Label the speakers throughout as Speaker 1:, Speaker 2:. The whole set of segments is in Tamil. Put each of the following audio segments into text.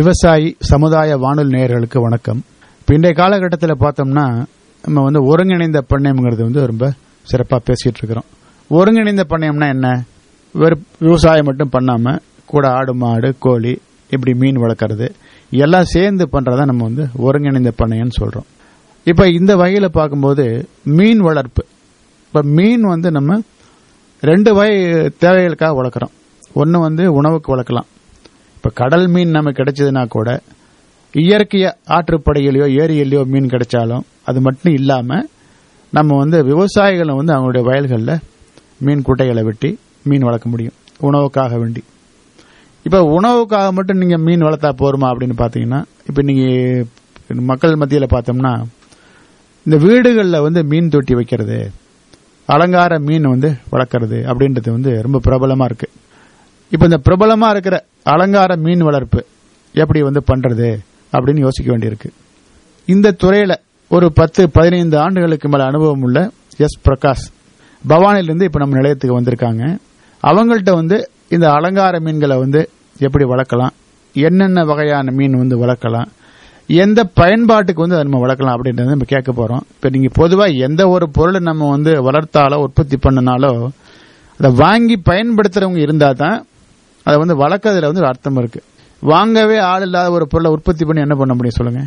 Speaker 1: விவசாயி சமுதாய வானொலி நேயர்களுக்கு வணக்கம் இப்போ இன்றைய காலகட்டத்தில் பார்த்தோம்னா நம்ம வந்து ஒருங்கிணைந்த பண்ணையம்ங்கிறது வந்து ரொம்ப சிறப்பாக பேசிட்டு இருக்கிறோம் ஒருங்கிணைந்த பண்ணையம்னா என்ன வெறும் விவசாயம் மட்டும் பண்ணாம கூட ஆடு மாடு கோழி இப்படி மீன் வளர்க்கறது எல்லாம் சேர்ந்து பண்றத நம்ம வந்து ஒருங்கிணைந்த பண்ணையம்னு சொல்றோம் இப்ப இந்த வகையில பார்க்கும்போது மீன் வளர்ப்பு இப்ப மீன் வந்து நம்ம ரெண்டு வகை தேவைகளுக்காக வளர்க்குறோம் ஒன்று வந்து உணவுக்கு வளர்க்கலாம் இப்ப கடல் மீன் நமக்கு கிடைச்சதுன்னா கூட இயற்கைய ஆற்றுப்படையிலையோ ஏரியிலையோ மீன் கிடைச்சாலும் அது மட்டும் இல்லாம நம்ம வந்து விவசாயிகளை வந்து அவங்களுடைய வயல்களில் மீன் குட்டைகளை வெட்டி மீன் வளர்க்க முடியும் உணவுக்காக வேண்டி இப்ப உணவுக்காக மட்டும் நீங்க மீன் வளர்த்தா போருமா அப்படின்னு பாத்தீங்கன்னா இப்ப நீங்க மக்கள் மத்தியில பார்த்தோம்னா இந்த வீடுகளில் வந்து மீன் தொட்டி வைக்கிறது அலங்கார மீன் வந்து வளர்க்கறது அப்படின்றது வந்து ரொம்ப பிரபலமா இருக்கு இப்ப இந்த பிரபலமா இருக்கிற அலங்கார மீன் வளர்ப்பு எப்படி வந்து பண்றது அப்படின்னு யோசிக்க வேண்டியிருக்கு இந்த துறையில ஒரு பத்து பதினைந்து ஆண்டுகளுக்கு மேல அனுபவம் உள்ள எஸ் பிரகாஷ் பவானிலிருந்து இப்ப நம்ம நிலையத்துக்கு வந்திருக்காங்க அவங்கள்ட்ட வந்து இந்த அலங்கார மீன்களை வந்து எப்படி வளர்க்கலாம் என்னென்ன வகையான மீன் வந்து வளர்க்கலாம் எந்த பயன்பாட்டுக்கு வந்து அதை நம்ம வளர்க்கலாம் அப்படின்றத நம்ம கேட்க போறோம் இப்ப நீங்க பொதுவா எந்த ஒரு பொருளை நம்ம வந்து வளர்த்தாலோ உற்பத்தி பண்ணனாலோ அதை வாங்கி பயன்படுத்துறவங்க இருந்தா தான் அதை வந்து வளர்க்கறதுல வந்து ஒரு அர்த்தம் இருக்கு வாங்கவே ஆள் இல்லாத ஒரு பொருளை உற்பத்தி பண்ணி என்ன பண்ண முடியும் சொல்லுங்க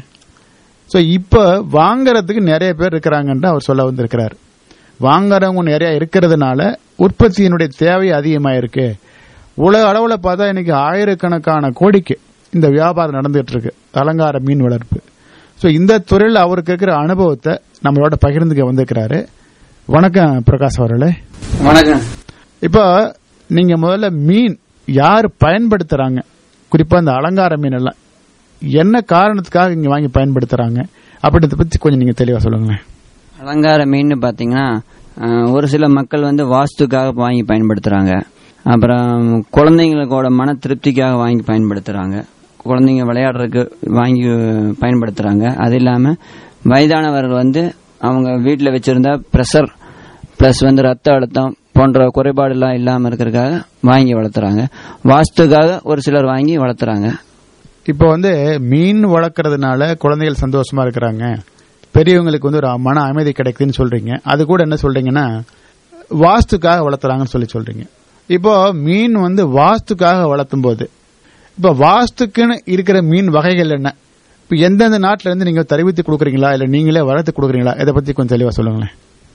Speaker 1: சோ இப்ப வாங்கறதுக்கு நிறைய பேர் இருக்கிறாங்கன்னு அவர் சொல்ல வந்திருக்கிறார் வாங்குறவங்க நிறைய இருக்கிறதுனால உற்பத்தியினுடைய தேவை அதிகமா இருக்கு உலக அளவுல பார்த்தா இன்னைக்கு ஆயிரக்கணக்கான கோடிக்கு இந்த வியாபாரம் நடந்துட்டு இருக்கு அலங்கார மீன் வளர்ப்பு சோ இந்த துறையில் அவருக்கு இருக்கிற அனுபவத்தை நம்மளோட பகிர்ந்துக்க வந்திருக்கிறாரு வணக்கம் பிரகாஷ் அவர்களே
Speaker 2: வணக்கம்
Speaker 1: இப்போ நீங்க முதல்ல மீன் யார் பயன்படுத்துறாங்க குறிப்பா இந்த அலங்கார மீன் எல்லாம் என்ன காரணத்துக்காக இங்க வாங்கி பயன்படுத்துறாங்க அப்படின்றத பத்தி கொஞ்சம் நீங்க தெளிவா சொல்லுங்களேன்
Speaker 2: அலங்கார மீன் பார்த்தீங்கன்னா அஹ், ஒரு சில மக்கள் வந்து வாஸ்துக்காக வாங்கி பயன்படுத்துறாங்க அப்புறம் குழந்தைங்களோட மன திருப்திக்காக வாங்கி பயன்படுத்துறாங்க குழந்தைங்க விளையாடுறதுக்கு வாங்கி பயன்படுத்துறாங்க அது இல்லாம வயதானவர்கள் வந்து அவங்க வீட்டில் வச்சிருந்தா ப்ரெஷர் ப்ளஸ் வந்து ரத்த அழுத்தம் போன்ற குறைபாடுலாம் இல்லாமல் இருக்கிறதுக்காக வாங்கி வளர்த்துறாங்க வாஸ்துக்காக ஒரு சிலர் வாங்கி வளர்த்துறாங்க
Speaker 1: இப்போ வந்து மீன் வளர்க்கறதுனால குழந்தைகள் சந்தோஷமா இருக்கிறாங்க பெரியவங்களுக்கு வந்து ஒரு மன அமைதி கிடைக்குதுன்னு சொல்றீங்க அது கூட என்ன சொல்றீங்கன்னா வாஸ்துக்காக வளர்த்துறாங்கன்னு சொல்லி சொல்றீங்க இப்போ மீன் வந்து வாஸ்துக்காக வளர்த்தும் போது இப்போ வாஸ்துக்குன்னு இருக்கிற மீன் வகைகள் என்ன இப்போ எந்தெந்த நாட்டில இருந்து நீங்க தெரிவித்து கொடுக்குறீங்களா இல்ல நீங்களே வளர்த்து கொடுக்குறீங்களா இதை பத்தி கொஞ்சம் தெளிவா சொல்லுங்களேன்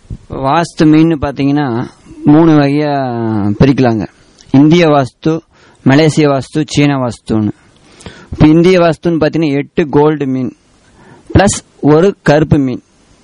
Speaker 2: வாஸ்து மீன் பார்த்தீங்கன்னா மூணு வகையா பிரிக்கலாங்க இந்திய வாஸ்து மலேசிய வாஸ்து சீன வாஸ்துன்னு இப்போ இந்திய வாஸ்துன்னு பார்த்தீங்கன்னா எட்டு கோல்டு மீன் ப்ளஸ் ஒரு கருப்பு மீன்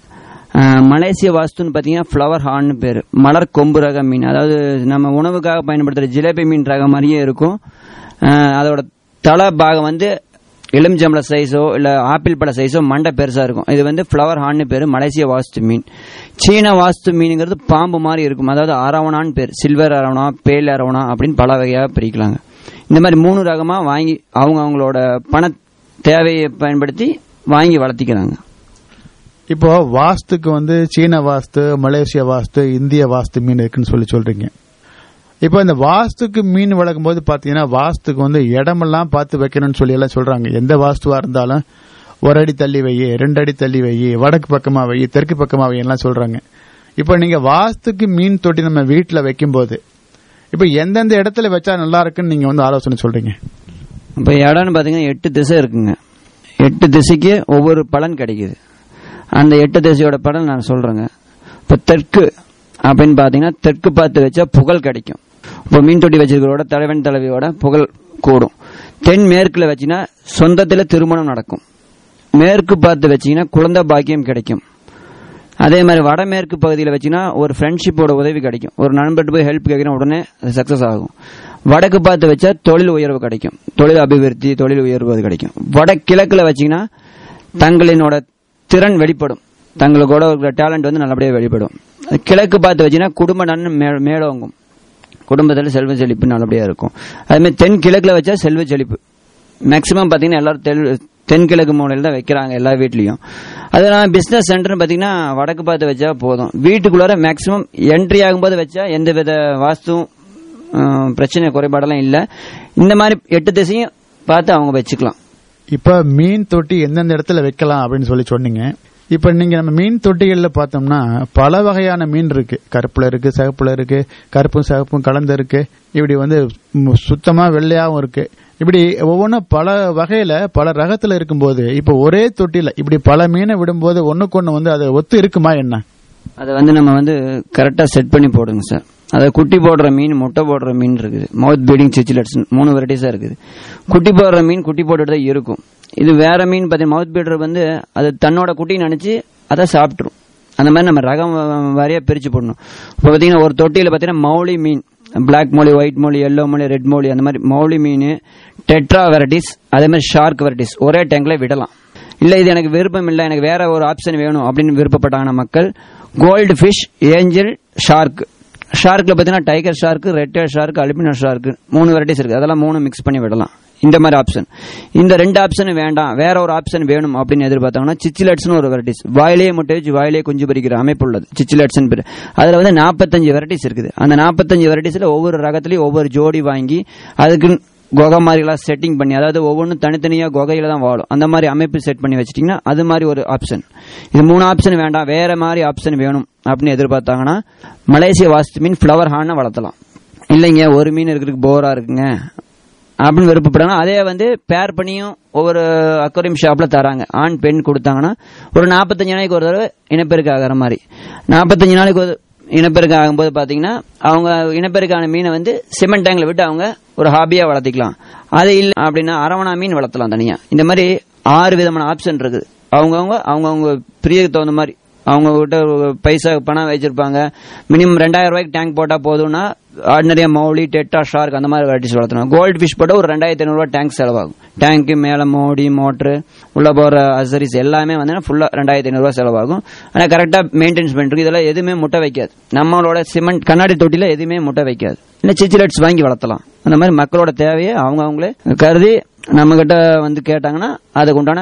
Speaker 2: அஹ், மலேசிய வாஸ்துன்னு பார்த்தீங்கன்னா ஃப்ளவர் ஹார்ன்னு பேர் மலர் கொம்பு ரக மீன் அதாவது நம்ம உணவுக்காக பயன்படுத்துகிற ஜிலேபி மீன் ரக மாதிரியே இருக்கும் அஹ், அதோட தலை பாகம் வந்து எலுமிச்சம்பள சைஸோ இல்ல ஆப்பிள் பழ சைஸோ மண்டை பெருசா இருக்கும் இது வந்து ஃப்ளவர் ஹார்ன்னு பேரு மலேசிய வாஸ்து மீன் சீன வாஸ்து மீனுங்கிறது பாம்பு மாதிரி இருக்கும் அதாவது அரவணான்னு பேர் சில்வர் அரவணா பேல் அரவணா அப்படின்னு பல வகையாக பிரிக்கலாங்க இந்த மாதிரி மூணு ரகமா வாங்கி அவங்க அவங்களோட பண தேவையை பயன்படுத்தி வாங்கி வளர்த்திக்கிறாங்க
Speaker 1: இப்போ வாஸ்துக்கு வந்து சீன வாஸ்து மலேசிய வாஸ்து இந்திய வாஸ்து மீன் இருக்குன்னு சொல்லி சொல்றீங்க இப்போ இந்த வாஸ்துக்கு மீன் வளர்க்கும் போது பாத்தீங்கன்னா வாஸ்துக்கு வந்து இடமெல்லாம் பார்த்து வைக்கணும்னு சொல்லி எல்லாம் சொல்றாங்க எந்த வாஸ்துவா இருந்தாலும் ஒரு அடி தள்ளி வை ரெண்டு அடி தள்ளி வை வடக்கு பக்கமா வை தெற்கு பக்கமா வை எல்லாம் சொல்றாங்க இப்போ நீங்க வாஸ்துக்கு மீன் தொட்டி நம்ம வீட்டில் வைக்கும்போது இப்போ எந்தெந்த இடத்துல வச்சா நல்லா இருக்குன்னு நீங்க வந்து ஆலோசனை சொல்றீங்க
Speaker 2: இப்போ இடம்னு பார்த்தீங்கன்னா எட்டு திசை இருக்குங்க எட்டு திசைக்கு ஒவ்வொரு பலன் கிடைக்குது அந்த எட்டு திசையோட பலன் நான் சொல்றேங்க இப்போ தெற்கு அப்படின்னு பார்த்தீங்கன்னா தெற்கு பார்த்து வச்சா புகழ் கிடைக்கும் இப்போ மீன் தொட்டி வச்சிருக்கிறோட தலைவன் தலைவியோட புகழ் கூடும் தென் மேற்குல வச்சீங்கன்னா சொந்தத்தில் திருமணம் நடக்கும் மேற்கு பார்த்து வச்சீங்கன்னா குழந்தை பாக்கியம் கிடைக்கும் அதே மாதிரி வடமேற்கு பகுதியில் வச்சீங்கன்னா ஒரு ஃப்ரெண்ட்ஷிப்போட உதவி கிடைக்கும் ஒரு நண்பர்கிட்ட போய் ஹெல்ப் கேட்குறேன் உடனே அது சக்ஸஸ் ஆகும் வடக்கு பார்த்து வச்சா தொழில் உயர்வு கிடைக்கும் தொழில் அபிவிருத்தி தொழில் உயர்வு அது கிடைக்கும் வடகிழக்குல வச்சீங்கன்னா தங்களினோட திறன் வெளிப்படும் தங்களுக்கோட இருக்கிற டேலண்ட் வந்து நல்லபடியாக வெளிப்படும் கிழக்கு பார்த்து வச்சீங்கன்னா குடும்ப நன்னு மே- மேலோங்கும் குடும்பத்தில் செல்வ செழிப்பு நல்லபடியாக இருக்கும் அதேமாதிரி தென் கிழக்குல வச்சா செல்வ செழிப்பு மேக்ஸிமம் பார்த்தீங்கன்னா எல்லாரும் தெல் தென்கிழக்கு மூலையில் தான் வைக்கிறாங்க எல்லா வீட்லேயும் அதெல்லாம் பிஸ்னஸ் சென்டர்னு பார்த்தீங்கன்னா வடக்கு பார்த்து வச்சா போதும் வீட்டுக்குள்ளார மேக்ஸிமம் என்ட்ரி ஆகும்போது வச்சா எந்த வித வாஸ்துவும் ஆஹ், பிரச்சனை குறைபாடெல்லாம் இல்லை இந்த மாதிரி எட்டு திசையும் பார்த்து அவங்க வச்சுக்கலாம்
Speaker 1: இப்ப மீன் தொட்டி எந்தெந்த இடத்துல வைக்கலாம் அப்படின்னு சொல்லி சொன்னீங்க இப்ப நீங்க நம்ம மீன் தொட்டிகள்ல பார்த்தோம்னா பல வகையான மீன் இருக்கு கருப்புல இருக்கு சிகப்புல இருக்கு கருப்பும் சிகப்பும் கலந்து இருக்கு இப்படி வந்து ம், சுத்தமா வெள்ளையாவும் இருக்கு இப்படி ஒவ்வொன்றும் பல வகையில பல ரகத்துல இருக்கும்போது இப்ப ஒரே தொட்டில இப்படி பல மீனை விடும்போது ஒண்ணுக்கு வந்து அது ஒத்து இருக்குமா என்ன
Speaker 2: அதை வந்து நம்ம வந்து கரெக்டா செட் பண்ணி போடுங்க சார் அதை குட்டி போடுற மீன் முட்டை போடுற மீன் இருக்குது மவுத் பீடிங் சிச்சிலட்ஸ் மூணு வெரைட்டிஸா இருக்குது குட்டி போடுற மீன் குட்டி போட்டுட்டு தான் இருக்கும் இது வேற மீன் பார்த்தீங்கன்னா மவுத் பீடர் வந்து அது தன்னோட குட்டி நினைச்சு அதை சாப்பிட்ரும் அந்த மாதிரி நம்ம ரகம் வாரியா பிரிச்சு போடணும் இப்போ பார்த்தீங்கன்னா ஒரு தொட்டியில் பார்த்தீங்கன்னா மௌலி மீன் black molly white molly yellow molly red molly அந்த மாதிரி மௌலி மீன் டெட்ரா வெரைட்டிஸ் அதே மாதிரி ஷார்க் வெரைட்டிஸ் ஒரே டேங்க்ல விடலாம் இல்ல இது எனக்கு விருப்பம் இல்ல எனக்கு வேற ஒரு ஆப்ஷன் வேணும் அப்படின்னு விருப்பப்பட்டாங்கன்னா மக்கள் கோல்டு ஃபிஷ் ஏஞ்சல் ஷார்க் ஷார்க்ல பாத்தீங்கன்னா tiger shark red shark aluminium shark மூணு வெரைட்டிஸ் இருக்கு அதெல்லாம் மூணு மிக்ஸ் பண்ணி விடலாம் இந்த மாதிரி ஆப்ஷன் இந்த ரெண்டு ஆப்ஷன் வேண்டாம் வேற ஒரு ஆப்ஷன் வேணும் அப்படின்னு எதிர்பார்த்தாங்கன்னா சிச்சிலட்ஸ்னு ஒரு வெரைட்டிஸ் வாயிலேயே முட்டை வச்சு வாயிலே குஞ்சு பறிக்கிற அமைப்பு உள்ளது சிச்சிலட்ஸ் பேர் அதுல வந்து நாற்பத்தஞ்சு வெரைட்டிஸ் இருக்குது அந்த நாற்பத்தஞ்சு வெரைட்டிஸ்ல ஒவ்வொரு ரகத்துலயும் ஒவ்வொரு ஜோடி வாங்கி அதுக்கு குகை மாதிரிலாம் செட்டிங் பண்ணி அதாவது ஒவ்வொன்றும் தனித்தனியா குகையில தான் வாழும் அந்த மாதிரி அமைப்பு செட் பண்ணி வச்சிட்டீங்கன்னா அது மாதிரி ஒரு ஆப்ஷன் இது மூணு ஆப்ஷன் வேண்டாம் வேற மாதிரி ஆப்ஷன் வேணும் அப்படின்னு எதிர்பார்த்தாங்கன்னா மலேசிய வாஸ்து மீன் ஃப்ளவர் ஹான வளர்த்தலாம் இல்லைங்க ஒரு மீன் இருக்கிறதுக்கு போரா இருக்குங்க அப்படின்னு விருப்பப்பட்டாங்கன்னா அதே வந்து பேர் பண்ணியும் ஒவ்வொரு அக்வரியம் ஷாப்ல தராங்க ஆண் பெண் கொடுத்தாங்கன்னா ஒரு நாற்பத்தஞ்சு நாளைக்கு ஒரு தடவை இனப்பெருக்க ஆகிற மாதிரி நாற்பத்தஞ்சு நாளைக்கு ஒரு இனப்பெருக்க ஆகும்போது பாத்தீங்கன்னா அவங்க இனப்பெருக்கான மீனை வந்து சிமெண்ட் டேங்க்ல விட்டு அவங்க ஒரு ஹாபியா வளர்த்திக்கலாம் அது இல்லை அப்படின்னா அரவணா மீன் வளர்த்தலாம் தனியா இந்த மாதிரி ஆறு விதமான ஆப்ஷன் இருக்குது அவங்கவுங்க அவங்கவுங்க பிரியக்கு தகுந்த மாதிரி அவங்க கிட்ட ஒரு பைசா பணம் வச்சிருப்பாங்க மினிமம் ரெண்டாயிரம் ரூபாய்க்கு டேங்க் போட்டா போதும்னா ஆர்டினரியா மௌலி டெட்டா ஷார்க் அந்த மாதிரி வெரைட்டிஸ் வளர்த்தணும் கோல்டு ஃபிஷ் போட்டால் ஒரு ரெண்டாயிரத்தி ஐநூறுரூவா டேங்க் செலவாகும் டேங்க்கு மேலே மோடி மோட்ரு உள்ள போகிற அசரிஸ் எல்லாமே வந்து ஃபுல்லாக ரெண்டாயிரத்தி ஐநூறுரூவா செலவாகும் ஆனால் கரெக்டாக மெயின்டைன்ஸ் பண்ணிருக்கு இதெல்லாம் எதுவுமே முட்டை வைக்காது நம்மளோட சிமெண்ட் கண்ணாடி தொட்டியில் எதுவுமே முட்டை வைக்காது இல்லை சிச்சிலட்ஸ் வாங்கி வளர்த்தலாம் அந்த மாதிரி மக்களோட தேவையை அவங்க அவங்களே கருதி நம்மகிட்ட வந்து கேட்டாங்கன்னா அதுக்கு உண்டான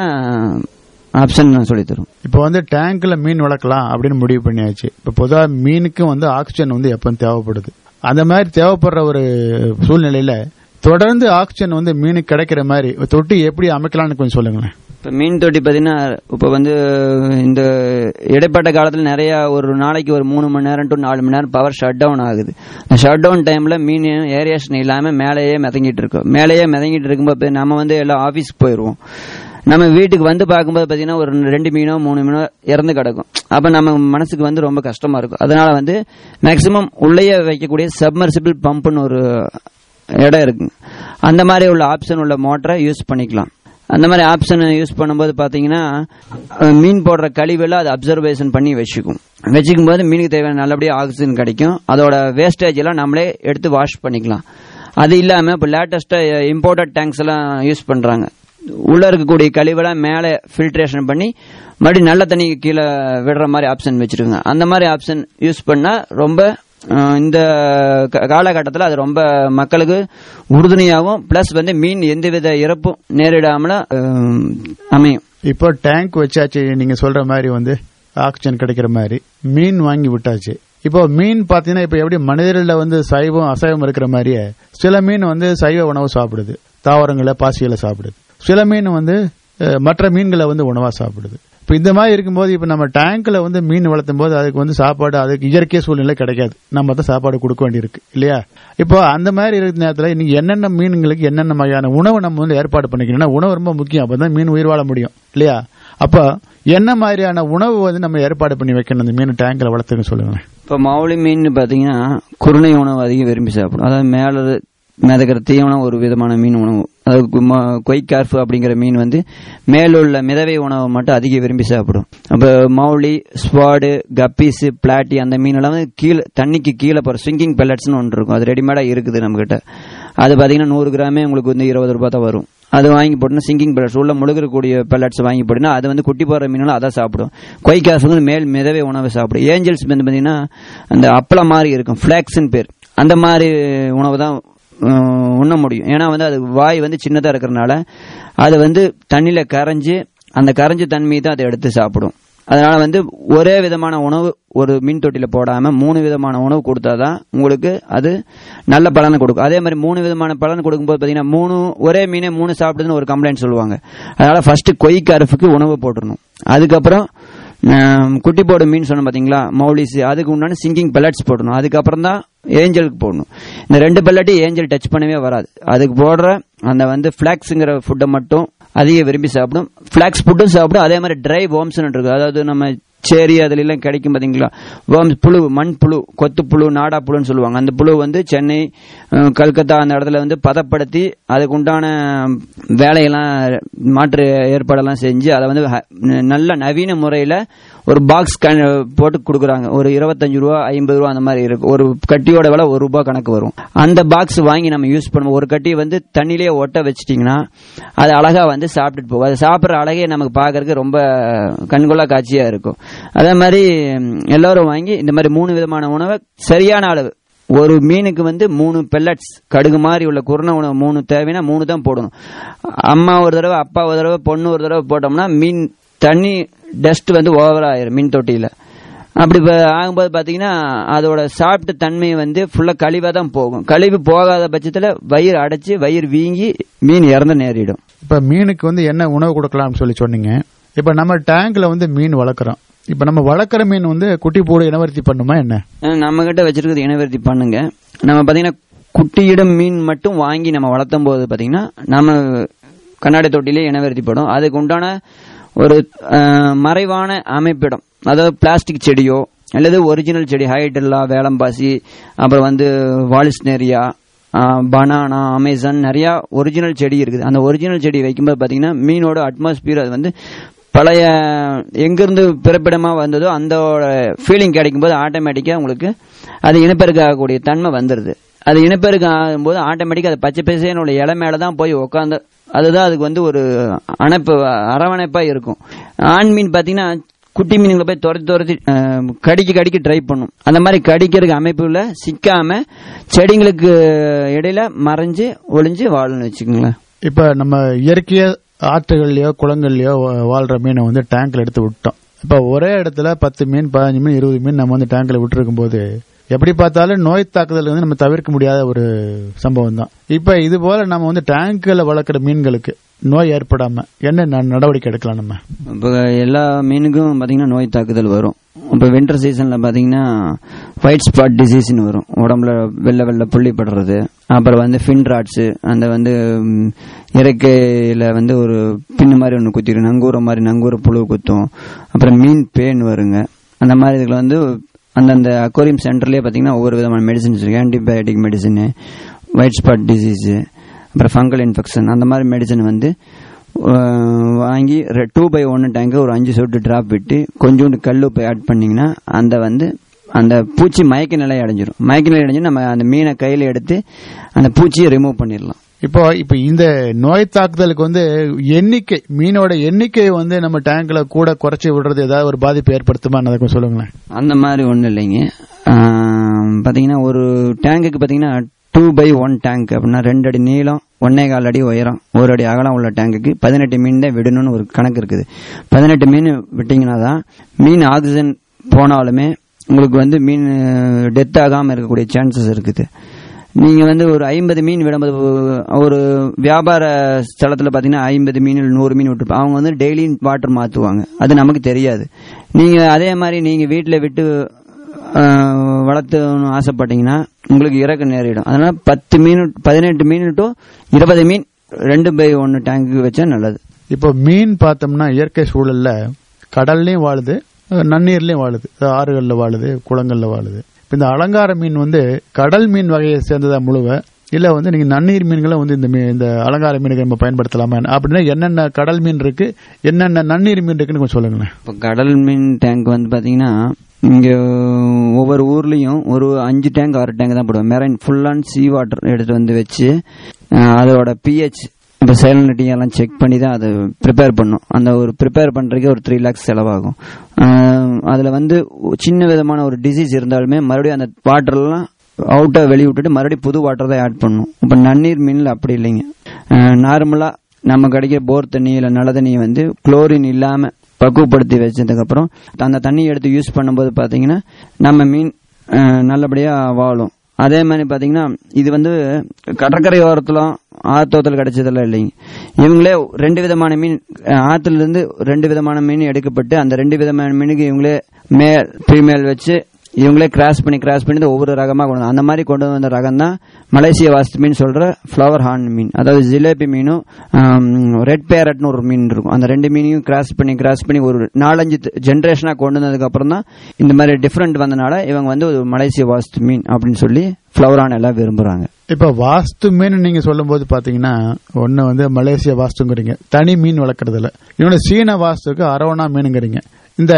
Speaker 2: ஆப்ஷன் நான் சொல்லி தருவோம்
Speaker 1: இப்போ வந்து டேங்க்ல மீன் வளர்க்கலாம் அப்படின்னு முடிவு பண்ணியாச்சு இப்போ பொதுவா மீனுக்கும் வந்து ஆக்சிஜன் வந்து எப்போ தேவைப்படுது அந்த மாதிரி தேவைப்படுற ஒரு சூழ்நிலையில தொடர்ந்து ஆக்சிஜன் வந்து மீனுக்கு கிடைக்கிற மாதிரி ஒரு தொட்டி எப்படி அமைக்கலாம்னு கொஞ்சம் சொல்லுங்களேன்
Speaker 2: இப்போ மீன் தொட்டி பார்த்தீங்கன்னா இப்போ வந்து இந்த இடைப்பட்ட காலத்தில் நிறைய ஒரு நாளைக்கு ஒரு மூணு மணி நேரம் டு நாலு மணி நேரம் பவர் ஷட் டவுன் ஆகுது அந்த ஷட் டவுன் டைமில் மீன் ஏரியாஷன் இல்லாமல் மேலேயே மிதங்கிட்டு இருக்கும் மேலேயே மிதங்கிட்டு இருக்கும்போது நம்ம வந்து எல்லாம் ஆஃபீஸ்க்கு போயிடுவோம் நம்ம வீட்டுக்கு வந்து பார்க்கும்போது பார்த்தீங்கன்னா ஒரு ரெண்டு மீனோ மூணு மீனோ இறந்து கிடக்கும் அப்போ நம்ம மனசுக்கு வந்து ரொம்ப கஷ்டமா இருக்கும் அதனால வந்து மேக்சிமம் உள்ளேயே வைக்கக்கூடிய சப்மர்சிபிள் பம்ப்னு ஒரு இடம் இருக்குங்க அந்த மாதிரி உள்ள ஆப்ஷன் உள்ள மோட்டரை யூஸ் பண்ணிக்கலாம் அந்த மாதிரி ஆப்ஷன் யூஸ் பண்ணும்போது பார்த்தீங்கன்னா அஹ், மீன் போடுற கழிவெல்லாம் அது அப்சர்வேஷன் பண்ணி வச்சுக்கும் வச்சுக்கும் போது மீனுக்கு தேவையான நல்லபடியாக ஆக்சிஜன் கிடைக்கும் அதோட வேஸ்டேஜ் எல்லாம் நம்மளே எடுத்து வாஷ் பண்ணிக்கலாம் அது இல்லாமல் இப்போ லேட்டஸ்ட்டாக இம்போர்ட்டட் டேங்க்ஸ் எல்லாம் யூஸ் பண்ணுறாங்க உள்ள இருக்கக்கூடிய கழிவெல்லாம் மேலே ஃபில்ட்ரேஷன் பண்ணி மறுபடியும் நல்ல தண்ணி கீழே விடுற மாதிரி ஆப்ஷன் வச்சிருக்காங்க அந்த மாதிரி ஆப்ஷன் யூஸ் பண்ணா ரொம்ப அஹ், இந்த காலகட்டத்தில் அது ரொம்ப மக்களுக்கு உறுதுணையாகவும் ப்ளஸ் வந்து மீன் எந்தவித இறப்பும் நேரிடாமல அஹ், அமையும்
Speaker 1: இப்போ டேங்க் வச்சாச்சு நீங்க சொல்ற மாதிரி வந்து ஆக்சிஜன் கிடைக்கிற மாதிரி மீன் வாங்கி விட்டாச்சு இப்போ மீன் பாத்தீங்கன்னா இப்போ எப்படி மனிதர்கள வந்து சைவம் அசைவம் இருக்கிற மாதிரியே சில மீன் வந்து சைவ உணவு சாப்பிடுது தாவரங்களை பாசிகளை சாப்பிடுது சில மீன் வந்து அஹ், மற்ற மீன்களை வந்து உணவா சாப்பிடுது இப்போ இந்த மாதிரி இருக்கும்போது இப்போ நம்ம டேங்க்ல வந்து மீன் வளர்த்தும் போது அதுக்கு வந்து சாப்பாடு அதுக்கு இயற்கை சூழ்நிலை கிடைக்காது நம்ம தான் சாப்பாடு கொடுக்க வேண்டியிருக்கு இல்லையா இப்போ அந்த மாதிரி இருக்கிற நேரத்தில் நீங்க என்னென்ன மீன்களுக்கு என்னென்ன வகையான உணவு நம்ம வந்து ஏற்பாடு பண்ணிக்கணும்னா உணவு ரொம்ப முக்கியம் அப்பதான் மீன் உயிர் வாழ முடியும் இல்லையா அப்போ என்ன மாதிரியான உணவு வந்து நம்ம ஏற்பாடு பண்ணி வைக்கணும் அந்த மீன் டேங்க்ல வளர்த்துன்னு சொல்லுங்களேன்
Speaker 2: இப்போ மௌலி மீன் பார்த்தீங்கன்னா குருணை உணவு அதிகம் விரும்பி சாப்பிடும் அதாவது மேலே மிதக்கிற தீவனம் ஒரு விதமான மீன் உணவு அதாவது கொய்கார்ஃபு அப்படிங்கிற மீன் வந்து மேலுள்ள மிதவை உணவை மட்டும் அதிகம் விரும்பி சாப்பிடும் அப்போ மௌலி ஸ்வாடு கப்பீஸ் பிளாட்டி அந்த மீனெல்லாம் வந்து கீழே தண்ணிக்கு கீழே போகிற ஸ்விங்கிங் பெல்லட்ஸ்னு ஒன்று இருக்கும் அது ரெடிமேடாக இருக்குது நம்மகிட்ட அது பார்த்தீங்கன்னா நூறு கிராமே உங்களுக்கு வந்து இருபது ரூபாய் தான் வரும் அது வாங்கி போட்டுனா சிங்கிங் பெல்லட்ஸ் உள்ள முழுகக்கூடிய பெல்லட்ஸ் வாங்கி போட்டுனா அது வந்து குட்டி போடுற மீனெல்லாம் அதை சாப்பிடும் கொய்காசுங்க மேல் மிதவை உணவை சாப்பிடும் ஏஞ்சல்ஸ் வந்து பார்த்தீங்கன்னா அந்த அப்பளம் மாதிரி இருக்கும் ஃபிளாக்ஸ்ன்னு பேர் அந்த மாதிரி உணவு தான் அஹ், உண்ண முடியும் ஏன்னா வந்து அது வாய் வந்து சின்னதாக இருக்கிறனால அது வந்து தண்ணியில் கரைஞ்சு அந்த கரைஞ்ச தன்மையை தான் அதை எடுத்து சாப்பிடும் அதனால வந்து ஒரே விதமான உணவு ஒரு மீன் தொட்டியில போடாம மூணு விதமான உணவு கொடுத்தாதான் உங்களுக்கு அது நல்ல பலனை கொடுக்கும் அதே மாதிரி மூணு விதமான பலன் கொடுக்கும்போது பாத்தீங்கன்னா மூணு ஒரே மீனே மூணு சாப்பிடுதுன்னு ஒரு கம்ப்ளைண்ட் சொல்லுவாங்க அதனால ஃபர்ஸ்ட் கொய் கருப்புக்கு உணவு போட்டுறணும் அதுக்கப்புறம் ஆம், குட்டி போடு மீன் சொன்ன பாத்தீங்களா மௌலிஸ் அதுக்கு உண்டான சிங்கிங் பெல்லட்ஸ் போடணும் அதுக்கப்புறம் தான் ஏஞ்சலுக்கு போடணும் இந்த ரெண்டு பெல்லட்டையும் ஏஞ்சல் டச் பண்ணவே வராது அதுக்கு போடுற அந்த வந்து ஃபிளாக்ஸுங்கிற ஃபுட்டை மட்டும் அதிக விரும்பி சாப்பிடும் ஃபிளாக்ஸ் ஃபுட்டும் சாப்பிடும் அதே மாதிரி ட்ரை வேர்ம்ஸ்னு இருக்கு அதாவது நம்ம சேரி அதுல எல்லாம் கிடைக்கும் பாத்தீங்களா வேர்ம்ஸ் புழு மண் புழு கொத்து புழு நாடா புழுன்னு சொல்லுவாங்க அந்த புழு வந்து சென்னை அஹ், கல்கத்தா அந்த இடத்துல வந்து பதப்படுத்தி அதுக்கு உண்டான வேலையெல்லாம் மாற்று ஏற்பாடெல்லாம் செஞ்சு அதை வந்து ஹ- நல்ல நவீன முறையில ஒரு பாக்ஸ் போட்டு கொடுக்குறாங்க ஒரு இருபத்தஞ்சு ரூபா ஐம்பது ரூபா அந்த மாதிரி இருக்கு ஒரு கட்டியோட விலை ஒரு ரூபாய் கணக்கு வரும் அந்த பாக்ஸ் வாங்கி நம்ம யூஸ் பண்ணுவோம் ஒரு கட்டி வந்து தண்ணியிலேயே ஒட்ட வச்சிட்டிங்கன்னா அது அழகா வந்து சாப்பிட்டுட்டு போகும் அது சாப்பிட்ற அழகே நமக்கு பார்க்கறதுக்கு ரொம்ப கண்கொள்ளா காட்சியா இருக்கும் அதே மாதிரி ம், எல்லாரும் வாங்கி இந்த மாதிரி மூணு விதமான உணவை சரியான அளவு ஒரு மீனுக்கு வந்து மூணு பெல்லட்ஸ் கடுகு மாதிரி உள்ள குருண உணவு மூணு தேவைன்னா மூணு தான் போடணும் அம்மா ஒரு தடவை அப்பா ஒரு தடவை பொண்ணு ஒரு தடவை போட்டோம்னா மீன் தண்ணி டஸ்ட் வந்து ஓவர் ஆயிரும் மீன் தொட்டியில அப்படி ப- ஆகும்போது பாத்தீங்கன்னா அதோட சாப்பிட்ட தன்மை வந்து ஃபுல்லா கழிவா தான் போகும் கழிவு போகாத பட்சத்துல வயிறு அடைச்சு வயிறு வீங்கி மீன் இறந்து நேரிடும்
Speaker 1: இப்ப மீனுக்கு வந்து என்ன உணவு கொடுக்கலாம்னு சொல்லி சொன்னீங்க இப்ப நம்ம டேங்க்ல வந்து மீன் வளர்க்குறோம் இப்ப நம்ம வளர்க்குற மீன் வந்து குட்டி போடு இனவர்த்தி பண்ணுமா என்ன
Speaker 2: நம்ம கிட்ட வச்சிருக்கிறது இனவர்த்தி பண்ணுங்க நம்ம பாத்தீங்கன்னா குட்டியிடம் மீன் மட்டும் வாங்கி நம்ம வளர்த்தும் போது பாத்தீங்கன்னா நம்ம கண்ணாடி தொட்டிலே இனவர்த்தி படும் அதுக்கு உண்டான ஒரு அஹ், மறைவான அமைப்பிடம் அதாவது பிளாஸ்டிக் செடியோ அல்லது ஒரிஜினல் செடி ஹைட்ரல்லா வேளம்பாசி அப்புறம் வந்து வாலிஸ்னேரியா பனானா அமேசான் நிறைய ஒரிஜினல் செடி இருக்குது அந்த ஒரிஜினல் செடி வைக்கும்போது பாத்தீங்கன்னா மீனோட அட்மாஸ்பியர் அது வந்து பழைய எங்கிருந்து பிறப்பிடமா வந்ததோ அந்த ஃபீலிங் கிடைக்கும் போது ஆட்டோமேட்டிக்கா உங்களுக்கு அது இனப்பெருக்க ஆகக்கூடிய தன்மை வந்துருது அது இனப்பெருக்கம் ஆகும்போது ஆட்டோமேட்டிக்கா அது பச்சை பசேனோட இலை மேல தான் போய் உட்காந்து அதுதான் அதுக்கு வந்து ஒரு அணைப்பு அரவணைப்பா இருக்கும் ஆண் மீன் பாத்தீங்கன்னா குட்டி மீன்களை போய் துரத்தி துரத்தி அஹ், கடிக்க கடிக்க ட்ரை பண்ணும் அந்த மாதிரி கடிக்கிறதுக்கு அமைப்புல சிக்காம செடிங்களுக்கு இடையில மறைஞ்சு ஒளிஞ்சு வாழணும்னு வச்சுக்கோங்களேன்
Speaker 1: இப்ப நம்ம இயற்கையா ஆற்றுகள்லயோ குளங்கள்லயோ வா- வாழ்ற மீனை வந்து டேங்க்ல எடுத்து விட்டோம் இப்ப ஒரே இடத்துல பத்து மீன் பதினஞ்சு மீன் இருபது மீன் நம்ம வந்து டேங்க்ல விட்டுருக்கும் போது எப்படி பார்த்தாலும் நோய் தாக்குதல் வந்து நம்ம தவிர்க்க முடியாத ஒரு சம்பவம் தான் இப்ப இது போல நம்ம வந்து டேங்க்ல வளர்க்குற மீன்களுக்கு நோய் ஏற்படாம என்ன ந- நடவடிக்கை எடுக்கலாம் நம்ம
Speaker 2: இப்போ எல்லா மீனுக்கும் பார்த்தீங்கன்னா நோய் தாக்குதல் வரும் இப்போ வின்டர் சீசனில் பார்த்தீங்கன்னா ஒயிட் ஸ்பாட் டிசீஸ்னு வரும் உடம்புல வெள்ளை வெள்ளை புள்ளி படுறது அப்புறம் வந்து ஃபின் ராட்ஸு அந்த வந்து ம், இறக்கையில வந்து ஒரு பின்னு மாதிரி ஒன்று குத்திடும் நங்கூர மாதிரி நங்கூர புழு குத்தும் அப்புறம் மீன் பேன் வருங்க அந்த மாதிரி இதுல வந்து அந்தந்த அக்வாரியம் சென்டர்லேயே பார்த்தீங்கன்னா ஒவ்வொரு விதமான மெடிசின்ஸ் இருக்கு antibiotic medicine white spot disease அப்புறம் ஃபங்கல் இன்ஃபெக்ஷன் அந்த மாதிரி மெடிசன் வந்து அஹ், வாங்கி டூ பை ஒன்று டேங்க் ஒரு அஞ்சு சொட்டு டிராப் விட்டு கொஞ்சோண்டு கல் உப்பு ஆட் பண்ணீங்கன்னா அந்த வந்து அந்த பூச்சி மயக்க நிலை அடைஞ்சிரும் மயக்க நிலை அடைஞ்சு நம்ம அந்த மீனை கையில் எடுத்து அந்த பூச்சியை ரிமூவ் பண்ணிடலாம்
Speaker 1: இப்போ இப்ப இந்த நோய் தாக்குதலுக்கு வந்து எண்ணிக்கை மீனோட எண்ணிக்கை வந்து நம்ம டேங்க்ல கூட குறைச்சி விடுறது ஏதாவது ஒரு பாதிப்பு ஏற்படுத்துமா அதை கொஞ்சம் சொல்லுங்களேன்
Speaker 2: அந்த மாதிரி ஒன்றும் இல்லைங்க ஆம், பார்த்தீங்கன்னா ஒரு டேங்குக்கு பார்த்தீங்கன்னா டூ பை ஒன் டேங்க் அப்படின்னா ரெண்டு அடி நீளம் ஒன்னே கால் அடி உயரம் ஒரு அடி அகலம் உள்ள டேங்குக்கு பதினெட்டு மீன் தான் விடணும்னு ஒரு கணக்கு இருக்குது பதினெட்டு மீன் விட்டீங்கன்னா தான் மீன் ஆக்சிஜன் போனாலுமே உங்களுக்கு வந்து மீன் டெத் ஆகாமல் இருக்கக்கூடிய சான்சஸ் இருக்குது நீங்க வந்து ஒரு ஐம்பது மீன் விடும்போது ஒரு வியாபார ஸ்தலத்துல பாத்தீங்கன்னா ஐம்பது மீன் இல்ல நூறு மீன் விட்டுருப்பாங்க அவங்க வந்து டெய்லி வாட்டர் மாத்துவாங்க அது நமக்கு தெரியாது நீங்க அதே மாதிரி நீங்க வீட்டில் விட்டு ஆஹ், வளர்த்துன்னு ஆசைப்பட்டீங்கன்னா உங்களுக்கு இறக்க நேரிடும் அதனால பத்து மீன் பதினெட்டு மீன் டு இருபது மீன் ரெண்டு பை ஒன்று டேங்க்கு வச்சா நல்லது
Speaker 1: இப்போ மீன் பார்த்தோம்னா இயற்கை சூழல்ல கடல்லையும் வாழுது நன்னீர்லயும் வாழுது அதாவது ஆறுகள்ல வாழுது குளங்கள்ல வாழுது இப்ப இந்த அலங்கார மீன் வந்து கடல் மீன் வகையை சேர்ந்ததா முழுவ இல்ல வந்து நீங்க நன்னீர் மீன்களை வந்து இந்த மீ- இந்த அலங்கார மீனுக்கு நம்ம பயன்படுத்தலாமா அப்படின்னா என்னென்ன கடல் மீன் இருக்கு என்னென்ன நன்னீர் மீன் இருக்குன்னு கொஞ்சம் சொல்லுங்களேன்
Speaker 2: இப்போ கடல் மீன் டேங்க் வந்து பாத்தீங்கன்னா இங்க ஒவ்வொரு ஊர்லயும் ஒரு அஞ்சு டேங்க் ஆறு டேங்க் தான் போடுவோம் marine full and sea water எடுத்து வந்து வச்சு அஹ், அதோட பிஹெச் இப்போ சைலனிட்டி எல்லாம் செக் பண்ணி தான் அதை ப்ரிப்பேர் பண்ணும் அந்த ஒரு ப்ரிப்பேர் பண்றதுக்கு ஒரு த்ரீ லேக்ஸ் செலவாகும் அஹ், அதுல வந்து சின்ன விதமான ஒரு டிசீஸ் இருந்தாலுமே மறுபடியும் அந்த வாட்டர்லாம் அவுட்டை வெளிய விட்டுட்டு மறுபடியும் புது வாட்டர் தான் ஆட் பண்ணும் இப்போ நன்னீர் மீனில் அப்படி இல்லைங்க நார்மலாக நம்ம கிடைக்கிற போர் தண்ணி இல்லை நல்ல தண்ணியை வந்து குளோரின் இல்லாமல் பக்குவப்படுத்தி வச்சதுக்கப்புறம் அந்த தண்ணியை எடுத்து யூஸ் பண்ணும்போது பார்த்தீங்கன்னா நம்ம மீன் அஹ், நல்லபடியா வாழும் அதே மாதிரி பார்த்தீங்கன்னா இது வந்து கடற்கரை ஓரத்தில் ஆத்தோத்தில் கிடைச்சதெல்லாம் இல்லைங்க இவங்களே ரெண்டு விதமான மீன் அஹ், ஆத்துல இருந்து ரெண்டு விதமான மீன் எடுக்கப்பட்டு அந்த ரெண்டு விதமான மீனுக்கு இவங்களே மேல் ஃபீமேல் வச்சு இவங்களே கிராஸ் பண்ணி கிராஸ் பண்ணி தான் ஒவ்வொரு ரகமாக கொண்டு வந்து அந்த மாதிரி கொண்டு வந்த ரகம் தான் மலேசிய வாஸ்து மீன் சொல்ற ஃப்ளவர் ஹார்ன் மீன் அதாவது ஜிலேபி மீனும் ரெட் பேரட்னு ஒரு மீன் இருக்கும் அந்த ரெண்டு மீனையும் கிராஸ் பண்ணி கிராஸ் பண்ணி ஒரு நாலஞ்சு ஜென்ரேஷனாக கொண்டு வந்ததுக்கு அப்புறம் தான் இந்த மாதிரி டிஃப்ரெண்ட் வந்தனால இவங்க வந்து ஒரு மலேசிய வாஸ்து மீன் அப்படின்னு சொல்லி ஃப்ளவர் ஹார்ன் எல்லாம் விரும்புறாங்க
Speaker 1: இப்ப வாஸ்து மீன் நீங்க சொல்லும்போது பாத்தீங்கன்னா ஒண்ணு வந்து மலேசிய வாஸ்துங்கிறீங்க தனி மீன் வளர்க்கறது இல்ல இன்னொன்னு சீன வாஸ்துக்கு அரவணா மீனுங்கிறீங்க இந்த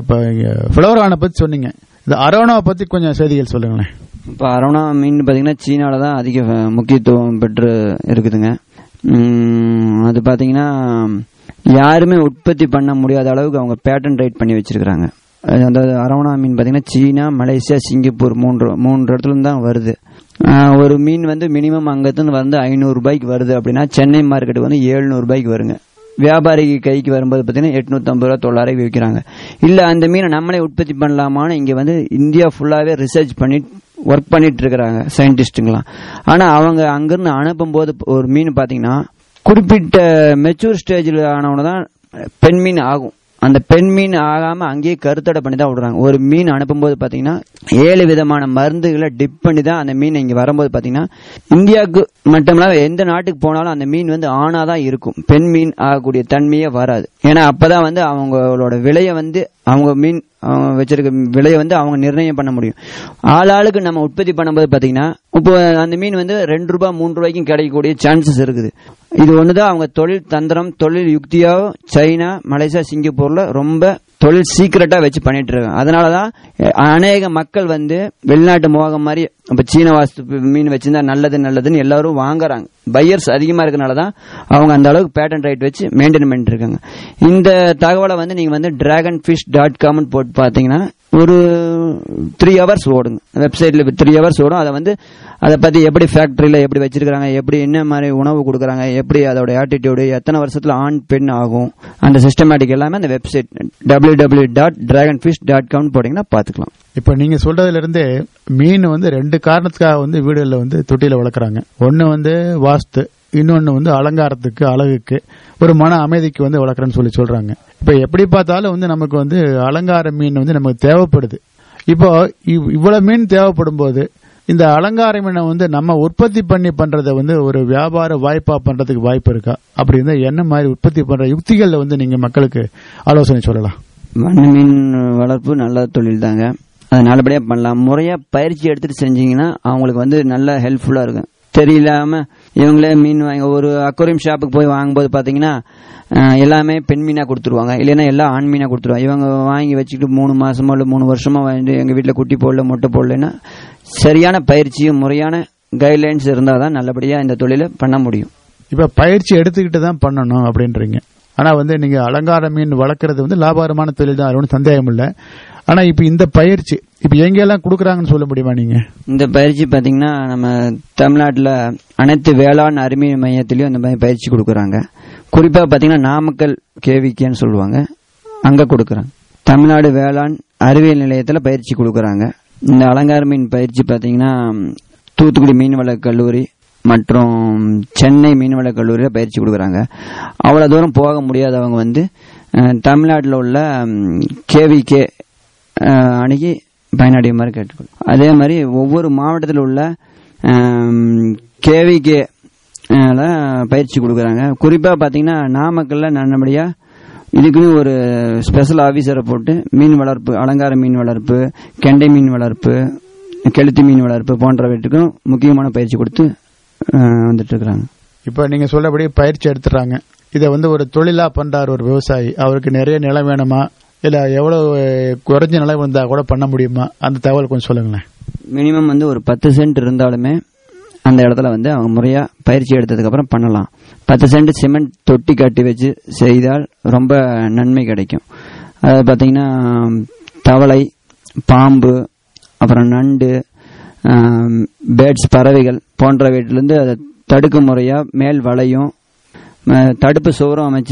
Speaker 1: பிளவரான பத்தி சொன்னீங்க இந்த அரவணாவை பத்தி கொஞ்சம் செய்திகள் சொல்லுங்களேன்
Speaker 2: இப்போ அரோனா மீன் பார்த்தீங்கன்னா சீனாவில் தான் அதிக அஹ், முக்கியத்துவம் பெற்று இருக்குதுங்க உம், அது பார்த்தீங்கன்னா யாருமே உற்பத்தி பண்ண முடியாத அளவுக்கு அவங்க பேட்டன் ரைட் பண்ணி வச்சிருக்கிறாங்க அது அதாவது அரவணா மீன் பார்த்தீங்கன்னா சீனா மலேசியா சிங்கப்பூர் மூன்று மூன்று இடத்துல இருந்து தான் வருது ஆஹ், ஒரு மீன் வந்து மினிமம் அங்கேருந்து வந்து ஐநூறு ரூபாய்க்கு வருது அப்படின்னா சென்னை மார்க்கெட்டுக்கு வந்து 700 ரூபாய்க்கு வருங்க வியாபாரி கைக்கு வரும்போது பார்த்தீங்கன்னா எட்நூத்தம்பது ரூபா தொள்ளாயிரம் விற்கிறாங்க இல்ல அந்த மீனை நம்மளே உற்பத்தி பண்ணலாமான்னு இங்க வந்து இந்தியா ஃபுல்லாவே ரிசர்ச் பண்ணி ஒர்க் பண்ணிட்டு இருக்கிறாங்க சயின்டிஸ்ட்டுங்களாம் ஆனா அவங்க அங்கிருந்து அனுப்பும்போது ஒரு மீன் பாத்தீங்கன்னா குறிப்பிட்ட மெச்சூர் ஸ்டேஜில் ஆனவன தான் பெண் மீன் ஆகும் அந்த பெண் மீன் ஆகாம அங்கேயே கருத்தடை பண்ணி தான் விடுறாங்க ஒரு மீன் அனுப்பும்போது பாத்தீங்கன்னா ஏழு விதமான மருந்துகளை டிப் பண்ணி தான் அந்த மீன் இங்க வரும்போது பாத்தீங்கன்னா இந்தியாவுக்கு மட்டுமில்ல எந்த நாட்டுக்கு போனாலும் அந்த மீன் வந்து ஆணா தான் இருக்கும் பெண் மீன் ஆகக்கூடிய தன்மையே வராது ஏன்னா அப்பதான் வந்து அவங்களோட விலையை வந்து அவங்க மீன் அவங்க வச்சிருக்க விலையை வந்து அவங்க நிர்ணயம் பண்ண முடியும் ஆளாளுக்கு நம்ம உற்பத்தி பண்ணும்போது பாத்தீங்கன்னா இப்போ அந்த மீன் வந்து ரெண்டு ரூபாய் மூணு ரூபாய்க்கும் கிடைக்கக்கூடிய சான்சஸ் இருக்குது இது ஒண்ணுதான் அவங்க தொழில் தந்திரம் தொழில் யுக்தியாவும் சைனா மலேசியா சிங்கப்பூர்ல ரொம்ப தொழில் சீக்கிரட்டா வச்சு பண்ணிட்டு இருக்காங்க அதனாலதான் அஹ், அநேக மக்கள் வந்து வெளிநாட்டு மோகம் மாதிரி இப்ப சீன வாஸ்து மீன் வச்சிருந்தா நல்லது நல்லதுன்னு எல்லாரும் வாங்குறாங்க பையர்ஸ் அதிகமா இருக்கனாலதான் அவங்க அந்த அளவுக்கு பேட்டன் ரைட் வச்சு மெயின்டைன் பண்ணிட்டு இருக்காங்க இந்த தகவலை வந்து நீங்க வந்து டிராகன் ஃபிஷ் டாட் காம்னு போட்டு பாத்தீங்கன்னா ஒரு த்ரீ ஹவர்ஸ் ஓடுங்க வெப்சைட்ல த்ரீ ஹவர்ஸ் ஓடும் அதை வந்து அதை பத்தி எப்படி ஃபேக்டரியில எப்படி வச்சிருக்காங்க எப்படி என்ன மாதிரி உணவு கொடுக்குறாங்க எப்படி அதோட ஆட்டிடியூடு எத்தனை வருஷத்துல ஆண் பெண் ஆகும் அந்த சிஸ்டமேட்டிக் எல்லாமே அந்த website W W dot dragon fish dot com போட்டீங்கன்னா பாத்துக்கலாம்
Speaker 1: இப்ப நீங்க சொல்றதுல இருந்தே மீன் வந்து ரெண்டு காரணத்துக்காக வந்து வீடுகளில் வந்து தொட்டியில வளர்க்குறாங்க ஒன்னு வந்து வாஸ்து இன்னொன்னு வந்து அலங்காரத்துக்கு அழகுக்கு ஒரு மன அமைதிக்கு வந்து வளர்க்குறேன்னு சொல்லி சொல்றாங்க இப்ப எப்படி பார்த்தாலும் வந்து நமக்கு வந்து அலங்கார மீன் வந்து நமக்கு தேவைப்படுது இப்போ இவ்- இவ்வளவு மீன் தேவைப்படும் போது இந்த அலங்கார மீனை வந்து நம்ம உற்பத்தி பண்ணி பண்றதை வந்து ஒரு வியாபார வாய்ப்பா பண்றதுக்கு வாய்ப்பு இருக்கா அப்படி இருந்தா என்ன மாதிரி உற்பத்தி பண்ற யுக்திகள்ல வந்து நீங்க மக்களுக்கு ஆலோசனை சொல்லலாம்
Speaker 2: வண்ண மீன் வளர்ப்பு நல்ல தொழில் தாங்க அது நல்லபடியா பண்ணலாம் முறையா பயிற்சி எடுத்துட்டு செஞ்சீங்கன்னா அவங்களுக்கு வந்து நல்ல ஹெல்ப்ஃபுல்லா இருக்கும் தெரியலாம இவங்களே மீன் வாங்க ஒரு அக்வரியம் ஷாப்புக்கு போய் வாங்கும்போது பாத்தீங்கன்னா அஹ், எல்லாமே பெண் மீனா கொடுத்துருவாங்க இல்லைன்னா எல்லாம் ஆண் மீனா கொடுத்துருவாங்க இவங்க வாங்கி வச்சுக்கிட்டு மூணு மாசமோ இல்லை மூணு வருஷமா வந்து எங்க வீட்டுல குட்டி போடல முட்டை போடலன்னா சரியான பயிற்சியும் முறையான கைட்லைன்ஸ் இருந்தால் தான் நல்லபடியா இந்த தொழிலை பண்ண முடியும்
Speaker 1: இப்ப பயிற்சி எடுத்துக்கிட்டு தான் பண்ணணும் அப்படின்றீங்க ஆனா வந்து நீங்க அலங்கார மீன் வளர்க்கறது வந்து லாபகரமான தொழில் தான் அது ஒன்றும் சந்தேகம் இல்ல ஆனா இப்ப இந்த பயிற்சி இப்ப எங்கெல்லாம் கொடுக்குறாங்கன்னு சொல்ல முடியுமா நீங்க
Speaker 2: இந்த பயிற்சி பாத்தீங்கன்னா நம்ம தமிழ்நாட்டில் அனைத்து வேளாண் அறிவியல் மையத்திலயும் இந்த மாதிரி பயிற்சி கொடுக்குறாங்க குறிப்பா பாத்தீங்கன்னா நாமக்கல் கேவிகேன்னு சொல்லுவாங்க அங்க கொடுக்குறாங்க தமிழ்நாடு வேளாண் அறிவியல் நிலையத்துல பயிற்சி கொடுக்குறாங்க இந்த அலங்கார மீன் பயிற்சி பாத்தீங்கன்னா தூத்துக்குடி மீன்வள கல்லூரி மற்றும் சென்னை மீன்வள கல்லூரியில் பயிற்சி கொடுக்குறாங்க அவ்வளோ தூரம் போக முடியாதவங்க வந்து தமிழ்நாட்டில் உள்ள கேவிகே அணுகி பயனடையுமாறு கேட்டுக்கொள்ளும் அதே மாதிரி ஒவ்வொரு மாவட்டத்தில் உள்ள கேவிகே பயிற்சி கொடுக்குறாங்க குறிப்பாக பார்த்தீங்கன்னா நாமக்கல்ல நல்லபடியாக இதுக்குன்னு ஒரு ஸ்பெஷல் ஆஃபீஸரை போட்டு மீன் வளர்ப்பு அலங்கார மீன் வளர்ப்பு கெண்டை மீன் வளர்ப்பு கெளுத்தி மீன் வளர்ப்பு போன்றவற்றுக்கும் முக்கியமான பயிற்சி கொடுத்து அஹ், வந்துட்டு இருக்கிறாங்க
Speaker 1: இப்ப நீங்க சொல்லபடி பயிற்சி எடுத்துறாங்க இதை வந்து ஒரு தொழிலா பண்றாரு ஒரு விவசாயி அவருக்கு நிறைய நிலம் வேணுமா இல்ல எவ்வளவு குறைஞ்ச நிலம் இருந்தா கூட பண்ண முடியுமா அந்த தகவல் கொஞ்சம் சொல்லுங்களேன்
Speaker 2: மினிமம் வந்து ஒரு பத்து சென்ட் இருந்தாலுமே அந்த இடத்துல வந்து அவங்க முறையா பயிற்சி எடுத்ததுக்கு அப்புறம் பண்ணலாம் பத்து சென்ட் சிமெண்ட் தொட்டி கட்டி வச்சு செய்தால் ரொம்ப நன்மை கிடைக்கும் அதாவது பார்த்தீங்கன்னா தவளை பாம்பு அப்புறம் நண்டு பேர்ட்ஸ் பறவைகள் போன்றவற்றிலிருந்து அதை தடுக்கும் முறையா மேல் வலையும் அஹ், தடுப்பு சுவரும் அமைச்சு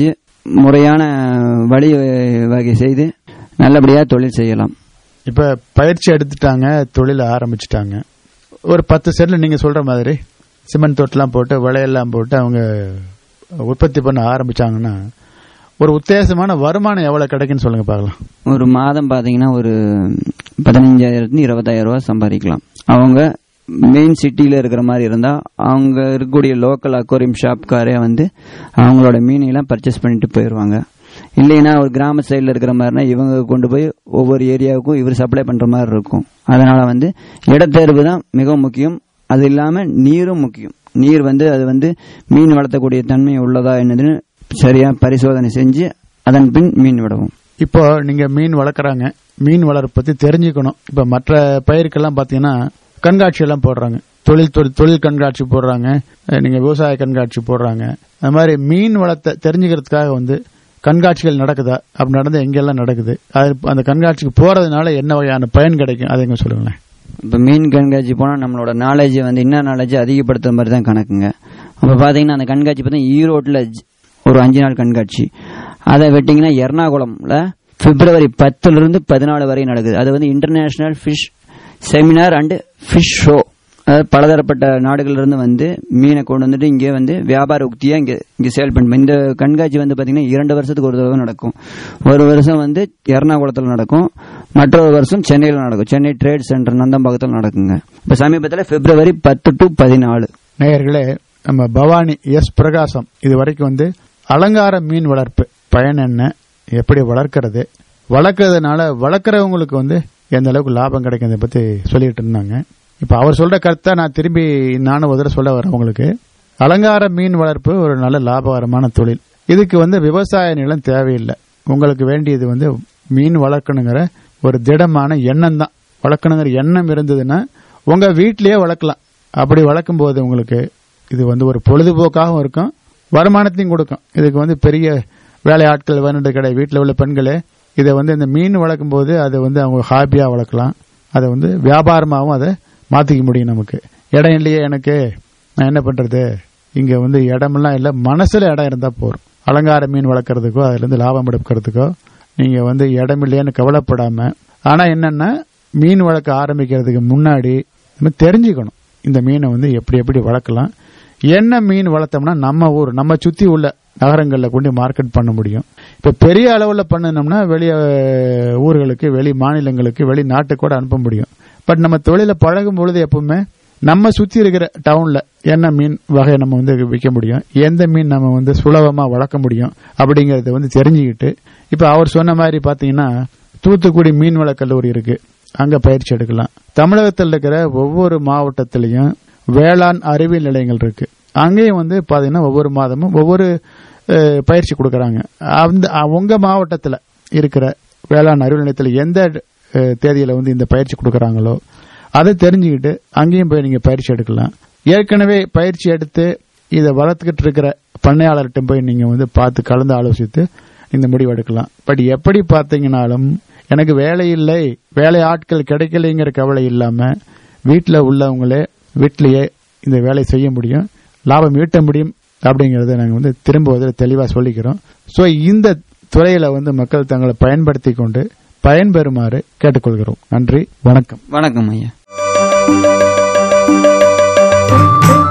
Speaker 2: முறையான வழி வகை செய்து நல்லபடியாக தொழில் செய்யலாம்
Speaker 1: இப்ப பயிற்சி எடுத்துட்டாங்க தொழில ஆரம்பிச்சிட்டாங்க ஒரு பத்து சென்ட்ல நீங்க சொல்ற மாதிரி சிமெண்ட் தொட்டெல்லாம் போட்டு விளையெல்லாம் போட்டு அவங்க உற்பத்தி பண்ண ஆரம்பிச்சாங்கன்னா ஒரு உத்தேசமான வருமானம் எவ்வளவு கிடைக்குன்னு சொல்லுங்க பார்க்கலாம்
Speaker 2: ஒரு மாதம் பார்த்தீங்கன்னா ஒரு பதினஞ்சாயிரத்து இருபதாயிரம் ரூபாய் சம்பாதிக்கலாம் அவங்க மெயின் சிட்டியில் இருக்கிற மாதிரி இருந்தால் அவங்க இருக்கக்கூடிய லோக்கல் அக்வாரியம் ஷாப்காரே வந்து அவங்களோட மீனையெல்லாம் பர்ச்சேஸ் பண்ணிட்டு போயிடுவாங்க இல்லைன்னா ஒரு கிராம சைடில் இருக்கிற மாதிரினா இவங்க கொண்டு போய் ஒவ்வொரு ஏரியாவுக்கும் இவர் சப்ளை பண்ணுற மாதிரி இருக்கும் அதனால வந்து இடத்தேர்வு தான் மிக முக்கியம் அது இல்லாமல் நீரும் முக்கியம் நீர் வந்து அது வந்து மீன் வளர்த்தக்கூடிய தன்மை உள்ளதா என்னதுன்னு சரியா பரிசோதனை செஞ்சு அதன் பின் மீன் விடவும்
Speaker 1: இப்போ நீங்க மீன் வளர்க்குறாங்க மீன் வளர்ப்பு பத்தி தெரிஞ்சுக்கணும் இப்ப மற்ற பயிருக்கெல்லாம் பாத்தீங்கன்னா கண்காட்சி எல்லாம் போடுறாங்க தொழில் தொழில் தொழில் கண்காட்சி போடுறாங்க அஹ் நீங்க விவசாய கண்காட்சி போடுறாங்க அது மாதிரி மீன் வளத்தை தெரிஞ்சுக்கிறதுக்காக வந்து கண்காட்சிகள் நடக்குதா அப்படி நடந்து எங்கெல்லாம் நடக்குது அது அந்த கண்காட்சிக்கு போறதுனால என்ன வகையான பயன் கிடைக்கும் அதை எங்க சொல்லுங்களேன்
Speaker 2: இப்போ மீன் கண்காட்சி போனால் நம்மளோட நாலேஜ் வந்து இன்னும் நாலேஜ் அதிகப்படுத்துற மாதிரி தான் கணக்குங்க அப்போ பார்த்தீங்கன்னா அந்த கண்காட்சி பார்த்தீங்கன்னா ஈரோட்டில் ஜ- ஒரு அஞ்சு நாள் கண்காட்சி அதை வெட்டிங்கன்னா எர்ணாகுளம்ல பிப்ரவரி பத்துலேருந்து பதினாலு வரை நடக்குது அது வந்து international fish seminar and fish show அதாவது பலதரப்பட்ட நாடுகள்ல இருந்து வந்து மீனை கொண்டு வந்துட்டு இங்கே வந்து வியாபார உக்தியாக இங்கே இங்கே சேல் பண்ணும் இந்த கண்காட்சி வந்து பார்த்தீங்கன்னா இரண்டு வருஷத்துக்கு ஒரு தடவை நடக்கும் ஒரு வருஷம் வந்து எர்ணாகுளத்தில் நடக்கும் மற்றொரு வருஷம் சென்னையில் நடக்கும் சென்னை ட்ரேட் சென்டர் நந்தம்பாக்கத்தில் நடக்குங்க இப்போ சமீபத்தில் பிப்ரவரி பத்து டு பதினாலு
Speaker 1: நேயர்களே நம்ம பவானி எஸ் பிரகாசம் இது வரைக்கும் வந்து அலங்கார மீன் வளர்ப்பு பயன் என்ன எப்படி வளர்க்கறது வளர்க்கறதுனால வளர்க்குறவங்களுக்கு வந்து எந்த அளவுக்கு லாபம் கிடைக்கிறத பத்தி சொல்லிட்டு இருந்தாங்க இப்ப அவர் சொல்ற கருத்தை நான் திரும்பி நானும் ஒரு தடவை சொல்ல வரேன் உங்களுக்கு அலங்கார மீன் வளர்ப்பு ஒரு நல்ல லாபகரமான தொழில் இதுக்கு வந்து விவசாய நிலம் தேவையில்லை உங்களுக்கு வேண்டியது வந்து மீன் வளர்க்கணுங்கிற ஒரு திடமான எண்ணம் தான் வளர்க்கணுங்கிற எண்ணம் இருந்ததுன்னா உங்க வீட்டிலேயே வளர்க்கலாம் அப்படி வளர்க்கும் போது உங்களுக்கு இது வந்து ஒரு பொழுதுபோக்காகவும் இருக்கும் வருமானத்தையும் கொடுக்கும் இதுக்கு வந்து பெரிய வேலையாட்கள் வேணுன்றது கிடையாது வீட்டில் உள்ள பெண்களே இதை வந்து இந்த மீன் வளர்க்கும் போது அதை வந்து அவங்க ஹாபியா வளர்க்கலாம் அதை வந்து வியாபாரமாகவும் அதை மாத்திக்க முடியும் நமக்கு இடம் இல்லையே எனக்கு நான் என்ன பண்றது இங்க வந்து இடமெல்லாம் இல்லை மனசுல இடம் இருந்தா போதும் அலங்கார மீன் வளர்க்கறதுக்கோ அதுல இருந்து லாபம் எடுக்கிறதுக்கோ நீங்க வந்து இடம் இல்லையேன்னு கவலைப்படாம ஆனா என்னன்னா மீன் வளர்க்க ஆரம்பிக்கிறதுக்கு முன்னாடி நம்ம தெரிஞ்சுக்கணும் இந்த மீனை வந்து எப்படி எப்படி வளர்க்கலாம் என்ன மீன் வளர்த்தோம்னா நம்ம ஊர் நம்ம சுத்தி உள்ள நகரங்கள்ல கொண்டு மார்க்கெட் பண்ண முடியும் இப்ப பெரிய அளவுல பண்ணணும்னா வெளிய அஹ், ஊர்களுக்கு வெளி மாநிலங்களுக்கு வெளி நாட்டுக்கு கூட அனுப்ப முடியும் பட் நம்ம தொழில பழகும் பொழுது எப்பவுமே நம்ம சுத்தி இருக்கிற டவுன்ல என்ன மீன் வகை நம்ம வந்து விற்க முடியும் எந்த மீன் நம்ம வந்து சுலபமா வளர்க்க முடியும் அப்படிங்கறத வந்து தெரிஞ்சுக்கிட்டு இப்ப அவர் சொன்ன மாதிரி பாத்தீங்கன்னா தூத்துக்குடி மீன்வள கல்லூரி இருக்கு அங்க பயிற்சி எடுக்கலாம் தமிழகத்தில் இருக்கிற ஒவ்வொரு மாவட்டத்திலையும் வேளாண் அறிவியல் நிலையங்கள் இருக்கு அங்கேயும் வந்து பாத்தீங்கன்னா ஒவ்வொரு மாதமும் ஒவ்வொரு அஹ், பயிற்சி கொடுக்கறாங்க அந்த அ- உங்க மாவட்டத்துல இருக்கிற வேளாண் அறிவியல் நிலையத்தில் எந்த அஹ், தேதியில வந்து இந்த பயிற்சி கொடுக்கறாங்களோ அதை தெரிஞ்சுக்கிட்டு அங்கேயும் போய் நீங்க பயிற்சி எடுக்கலாம் ஏற்கனவே பயிற்சி எடுத்து இதை வளர்த்துக்கிட்டு இருக்கிற பண்ணையாளர்கிட்ட போய் நீங்க வந்து பார்த்து கலந்து ஆலோசித்து இந்த முடிவு எடுக்கலாம் பட் எப்படி பார்த்தீங்கன்னாலும் எனக்கு வேலை இல்லை வேலை ஆட்கள் கிடைக்கலைங்கிற கவலை இல்லாம வீட்டில் உள்ளவங்களே வீட்டிலேயே இந்த வேலை செய்ய முடியும் லாபம் ஈட்ட முடியும் அப்படிங்கறத நாங்கள் வந்து திரும்ப ஒரு தெளிவாக சொல்லிக்கிறோம் ஸோ இந்த துறையில வந்து மக்கள் தங்களை பயன்படுத்தி கொண்டு பயன்பெறுமாறு கேட்டுக்கொள்கிறோம் நன்றி வணக்கம்
Speaker 2: வணக்கம் ஐயா